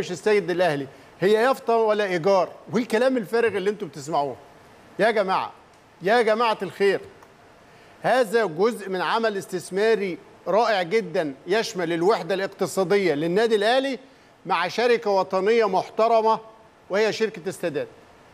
مش السيد الاهلي هي يافطه ولا ايجار والكلام الفارغ اللي انتم بتسمعوه يا جماعه يا جماعه الخير هذا جزء من عمل استثماري رائع جدا يشمل الوحده الاقتصاديه للنادي الاهلي مع شركه وطنيه محترمه وهي شركه استادات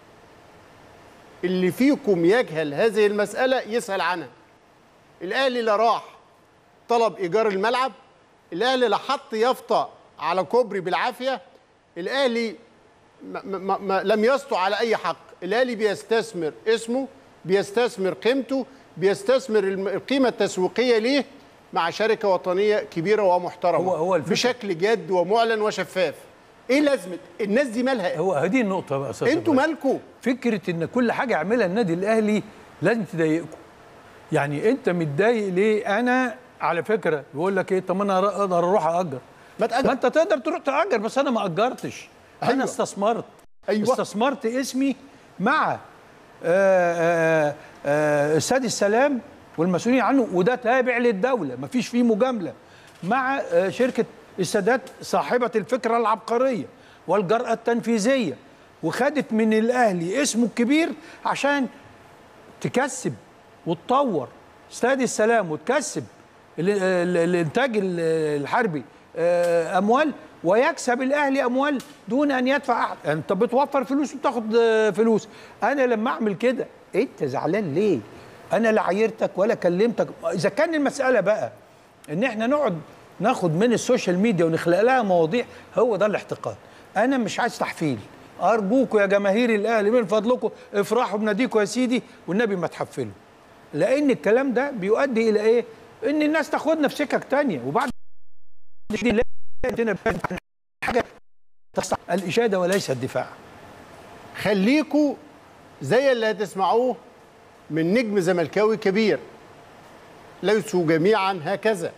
اللي فيكم يجهل هذه المساله يسال عنها الاهلي لا راح طلب ايجار الملعب الاهلي لا حط يافطه على كوبري بالعافيه الاهلي ما ما ما لم يسطو على اي حق الاهلي بيستثمر اسمه بيستثمر قيمته بيستثمر الم- القيمه التسويقيه ليه مع شركه وطنيه كبيره ومحترمه هو- هو الفكرة- بشكل جاد ومعلن وشفاف ايه لازمه الناس دي مالها هو هذه النقطه بقى يا استاذ انتوا إبراهيم. مالكم فكره ان كل حاجه يعملها النادي الاهلي لازم تضايقكم يعني انت متضايق ليه انا على فكره بيقول لك ايه طب ما انا اقدر اروح اجر ما تأجر. ما انت تقدر تروح تاجر بس انا ما اجرتش أيوة. انا استثمرت أيوة. استثمرت اسمي مع آه، آه، آه، استاد السلام والمسؤولين عنه وده تابع للدوله ما فيش فيه مجامله مع آه، شركه السادات صاحبه الفكره العبقريه والجرأه التنفيذيه وخدت من الاهلي اسمه الكبير عشان تكسب وتطور استاد السلام وتكسب ال- ال- الانتاج ال- الحربي آه، اموال ويكسب الاهلي اموال دون ان يدفع احد انت بتوفر فلوس وبتاخد آه، فلوس انا لما اعمل كده انت زعلان ليه انا لا عايرتك ولا كلمتك اذا كان المساله بقى ان احنا نقعد ناخد من السوشيال ميديا ونخلق لها مواضيع هو ده الاحتقان انا مش عايز تحفيل ارجوكم يا جماهير الاهلي من فضلكم افرحوا بناديكم يا سيدي والنبي ما تحفلوا لان الكلام ده بيؤدي الى ايه ان الناس تاخدنا في سكك تانية وبعد دي لا عندنا حاجه تصح الاشاده وليس الدفاع خليكوا زي اللي هتسمعوه من نجم زملكاوي كبير ليسوا جميعا هكذا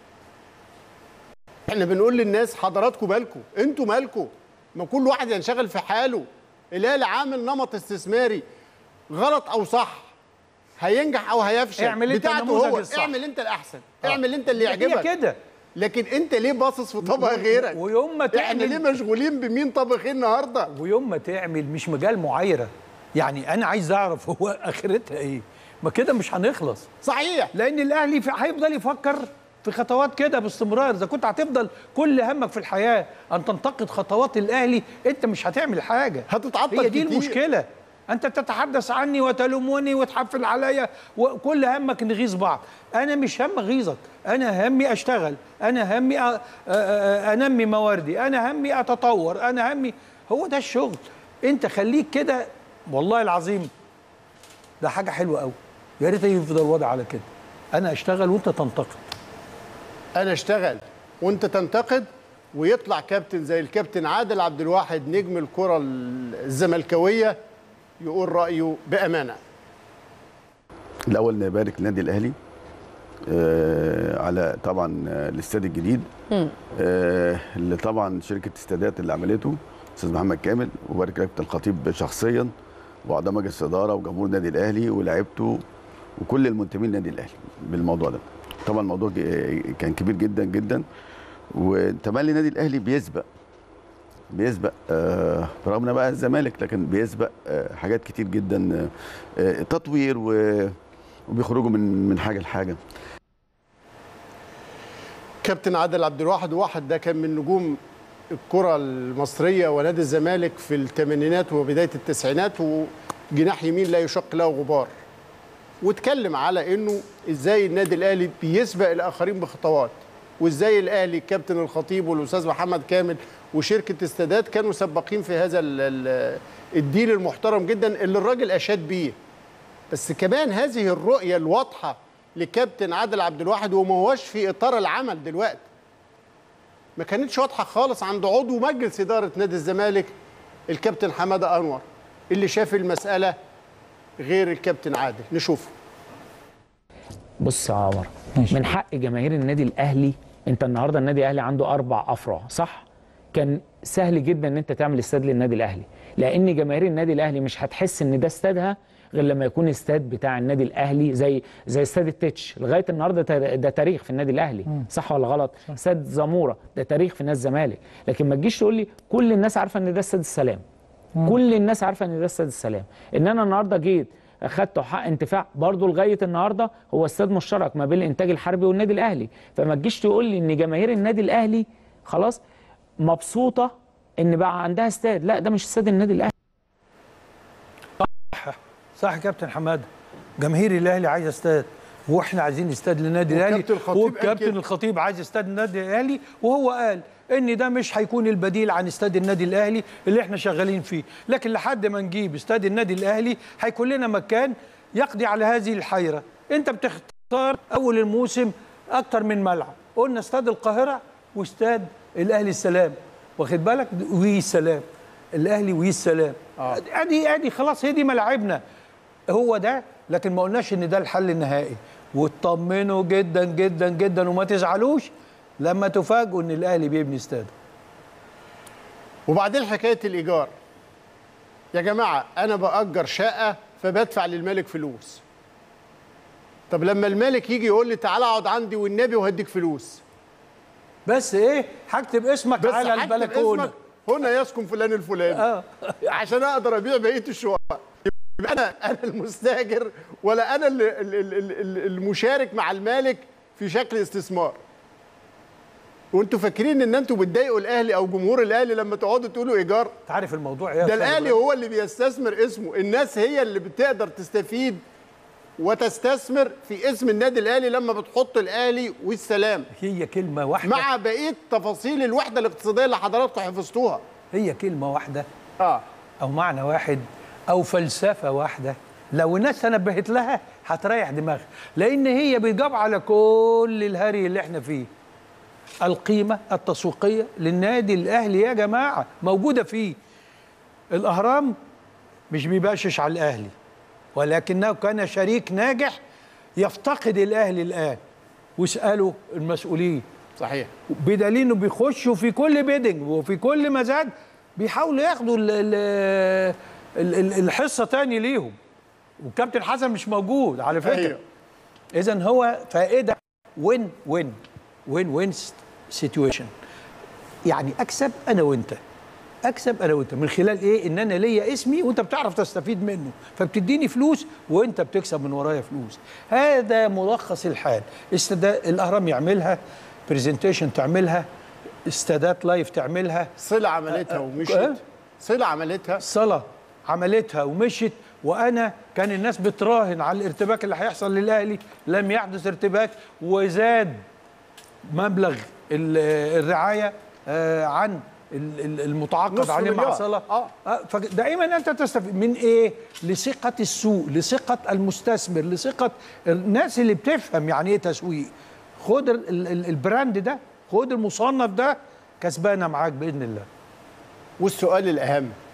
احنا بنقول للناس حضراتكم بالكم انتوا مالكم ما كل واحد ينشغل في حاله الاهلي عامل نمط استثماري غلط او صح هينجح او هيفشل اعمل انت بتاعته النموذج هو الصح. اعمل انت الاحسن آه. اعمل انت اللي هي يعجبك كده لكن انت ليه باصص في طبق غيرك ويوم ما احنا ليه تعمل مشغولين بمين طبخ ايه النهارده ويوم ما تعمل مش مجال معايره يعني انا عايز اعرف هو اخرتها ايه ما كده مش هنخلص صحيح لان الاهلي في- هيفضل يفكر في خطوات كده باستمرار اذا كنت هتفضل كل همك في الحياه ان تنتقد خطوات الاهلي انت مش هتعمل حاجه هتتعطل هي دي كتير. المشكله انت تتحدث عني وتلومني وتحفل عليا وكل همك نغيظ بعض انا مش هم اغيظك انا همي اشتغل انا همي أ- أ- أ- انمي مواردي انا همي اتطور انا همي هو ده الشغل انت خليك كده والله العظيم ده حاجه حلوه قوي يا ريت يفضل الوضع على كده انا اشتغل وانت تنتقد انا اشتغل وانت تنتقد ويطلع كابتن زي الكابتن عادل عبد الواحد نجم الكره الزملكاويه يقول رايه بامانه الاول نبارك للنادي الاهلي آه على طبعا آه، الاستاد الجديد آه اللي طبعا شركه استادات اللي عملته استاذ محمد كامل وبارك كابتن الخطيب شخصيا واعضاء مجلس الاداره وجمهور النادي الاهلي ولاعيبته وكل المنتمين للنادي الاهلي بالموضوع ده طبعا الموضوع ج- كان كبير جدا جدا وتملي النادي الاهلي بيسبق بيسبق آه برغم إن بقى الزمالك لكن بيسبق آه حاجات كتير جدا آه آه، تطوير و- وبيخرجوا من من حاجه لحاجه كابتن عادل عبد الواحد واحد ده كان من نجوم الكره المصريه ونادي الزمالك في الثمانينات وبدايه التسعينات وجناح يمين لا يشق له غبار واتكلم على انه ازاي النادي الاهلي بيسبق الاخرين بخطوات وازاي الاهلي الكابتن الخطيب والاستاذ محمد كامل وشركه استادات كانوا سباقين في هذا ال- ال- الديل المحترم جدا اللي الراجل اشاد بيه بس كمان هذه الرؤيه الواضحه لكابتن عادل عبد الواحد وما هوش في اطار العمل دلوقتي ما كانتش واضحه خالص عند عضو مجلس اداره نادي الزمالك الكابتن حماده انور اللي شاف المساله غير الكابتن عادل نشوفه بص يا عمر من حق جماهير النادي الاهلي انت النهارده النادي الاهلي عنده اربع افرع صح كان سهل جدا ان انت تعمل استاد للنادي الاهلي لان جماهير النادي الاهلي مش هتحس ان ده استادها غير لما يكون استاد بتاع النادي الاهلي زي زي استاد التتش لغايه النهارده تا- ده تاريخ في النادي الاهلي صح ولا غلط استاد زاموره ده تاريخ في نادي الزمالك لكن ما تجيش تقول لي كل الناس عارفه ان ده استاد السلام كل الناس عارفه ان ده استاد السلام ان انا النهارده جيت اخدته حق انتفاع برضه لغايه النهارده هو استاد مشترك ما بين الانتاج الحربي والنادي الاهلي فما تجيش تقول لي ان جماهير النادي الاهلي خلاص مبسوطه ان بقى عندها استاد لا ده مش استاد النادي الاهلي صح يا كابتن حماده جماهير الاهلي عايزه استاد واحنا عايزين استاد للنادي الاهلي والكابتن الخطيب قال والكابتن كده. الخطيب عايز استاد النادي الاهلي وهو قال ان ده مش هيكون البديل عن استاد النادي الاهلي اللي احنا شغالين فيه لكن لحد ما نجيب استاد النادي الاهلي هيكون لنا مكان يقضي على هذه الحيره انت بتختار اول الموسم اكتر من ملعب قلنا استاد القاهره واستاد الاهلي السلام واخد بالك وي السلام الاهلي وي السلام ادي ادي خلاص هي دي ملاعبنا هو ده لكن ما قلناش ان ده الحل النهائي واطمنوا جدا جدا جدا وما تزعلوش لما تفاجئوا ان الاهلي بيبني استاد وبعدين حكايه الايجار يا جماعه انا باجر شقه فبدفع للمالك فلوس طب لما المالك يجي يقول لي تعالى اقعد عندي والنبي وهديك فلوس بس ايه هكتب اسمك بس على هكتب البلكونه اسمك هنا يسكن فلان الفلاني اه عشان اقدر ابيع بقيه الشقق يبقى انا انا المستاجر ولا انا اللي- اللي- اللي- اللي- المشارك مع المالك في شكل استثمار وانتوا فاكرين ان انتوا بتضايقوا الاهلي او جمهور الاهلي لما تقعدوا تقولوا ايجار انت عارف الموضوع ايه يا ده أستاذ الاهلي إبراهيم؟ هو اللي بيستثمر اسمه الناس هي اللي بتقدر تستفيد وتستثمر في اسم النادي الاهلي لما بتحط الاهلي والسلام هي كلمه واحده مع بقيه تفاصيل الوحده الاقتصاديه اللي حضراتكم حفظتوها هي كلمه واحده اه او معنى واحد او فلسفه واحده لو الناس تنبهت لها هتريح دماغها لان هي بتجاب على كل الهري اللي احنا فيه القيمه التسويقيه للنادي الاهلي يا جماعه موجوده فيه الاهرام مش بيباشش على الاهلي ولكنه كان شريك ناجح يفتقد الاهلي الان واسالوا المسؤولين صحيح بدليل انه بيخشوا في كل بيدنج وفي كل مزاد بيحاولوا ياخدوا ال ال ال ال الحصه تاني ليهم والكابتن حسن مش موجود على فكره أيوه. أيوه. اذا هو فائده وين وين وين وين سيتويشن يعني اكسب انا وانت اكسب انا وانت من خلال ايه ان انا ليا اسمي وانت بتعرف تستفيد منه فبتديني فلوس وانت بتكسب من ورايا فلوس هذا ملخص الحال استدا الاهرام يعملها برزنتيشن تعملها استادات لايف تعملها صلة عملتها أه؟ ومشيت صلة عملتها صلاة عملتها ومشت وانا كان الناس بتراهن على الارتباك اللي هيحصل للاهلي لم يحدث ارتباك وزاد مبلغ ال- الرعايه آه، عن ال- ال- المتعاقد نصف عليه مع مليار. صلاة آه. آه، فدائما انت تستفيد من ايه؟ لثقه السوق، لثقه المستثمر، لثقه الناس اللي بتفهم يعني ايه تسويق. خد ال- ال- البراند ده، خد المصنف ده كسبانه معاك باذن الله. والسؤال الأهم